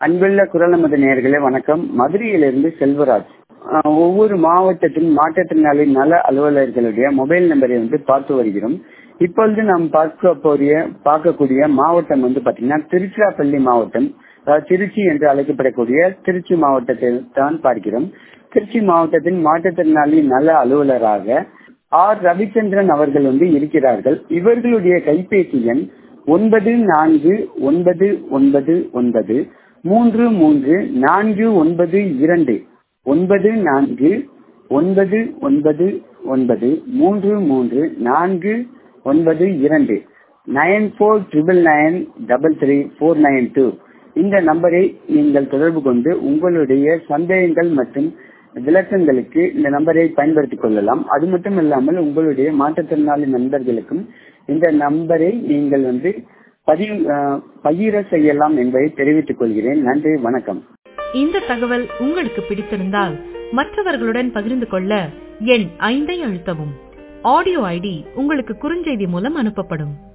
அன்புள்ள குரல் நமது நேயர்களே வணக்கம் மதுரையிலிருந்து செல்வராஜ் அஹ், ஒவ்வொரு மாவட்டத்தின் மாற்றுத்திறனாளி நல அலுவலர்களுடைய மொபைல் நம்பரை வந்து பார்த்து வருகிறோம் இப்பொழுது நாம் பார்க்க போறிய பார்க்கக்கூடிய மாவட்டம் வந்து பாத்தீங்கன்னா திருச்சிராப்பள்ளி மாவட்டம் அதாவது திருச்சி என்று அழைக்கப்படக்கூடிய திருச்சி மாவட்டத்தில் தான் பார்க்கிறோம் திருச்சி மாவட்டத்தின் மாற்றுத்திறனாளி நல அலுவலராக ஆர் ரவிச்சந்திரன் அவர்கள் வந்து இருக்கிறார்கள் இவர்களுடைய கைபேசி எண் ஒன்பது நான்கு ஒன்பது ஒன்பது ஒன்பது மூன்று மூன்று நான்கு ஒன்பது இரண்டு ஒன்பது நான்கு ஒன்பது ஒன்பது ஒன்பது மூன்று மூன்று நான்கு ஒன்பது இரண்டு nine four triple nine double three four nine two இந்த நம்பரை நீங்கள் தொடர்பு கொண்டு உங்களுடைய சந்தேகங்கள் மற்றும் விளக்கங்களுக்கு இந்த நம்பரை பயன்படுத்திக் கொள்ளலாம் அது மட்டும் இல்லாமல் உங்களுடைய மாற்றுத்திறனாளி நண்பர்களுக்கும் இந்த நம்பரை நீங்கள் வந்து பதிவு அஹ், பகிர செய்யலாம் என்பதை தெரிவித்துக் கொள்கிறேன் நன்றி வணக்கம் இந்த தகவல் உங்களுக்கு பிடித்திருந்தால் மற்றவர்களுடன் பகிர்ந்து கொள்ள எண் ஐந்தை அழுத்தவும் ஆடியோ ஐடி உங்களுக்கு குறுஞ்செய்தி மூலம் அனுப்பப்படும்